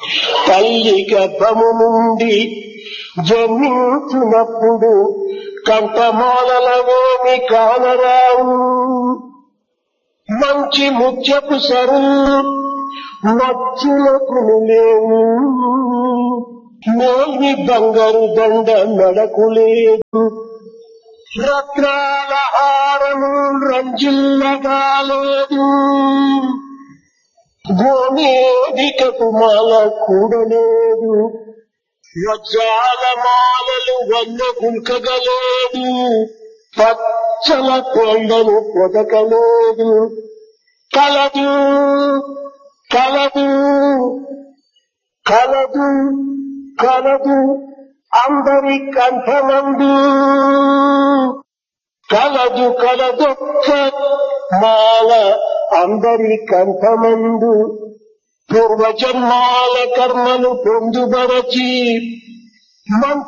తల్లి గర్భము నుండి జన్మించినప్పుడు కంఠమాలలవేమి కానరావు మంచి ముత్యపు సరులు మచ్చులకు లేవు మేల్ని బంగారు దండ నడకు లేదు రత్నాల హారము రంజిల్లగా లేదు గోమేదికకు మాల కూడలేదు వజ్రాల మాలలు వన్న గుల్కగలేదు పచ్చల కొండలు పొదకలేదు కలదు కలదు కలదు కలదు అందరి కంఠమందు కలదు కలదొక్క మాల అందరి కంఠమందు పూర్వజన్మాల కర్మలు పొందుబరచి మంచి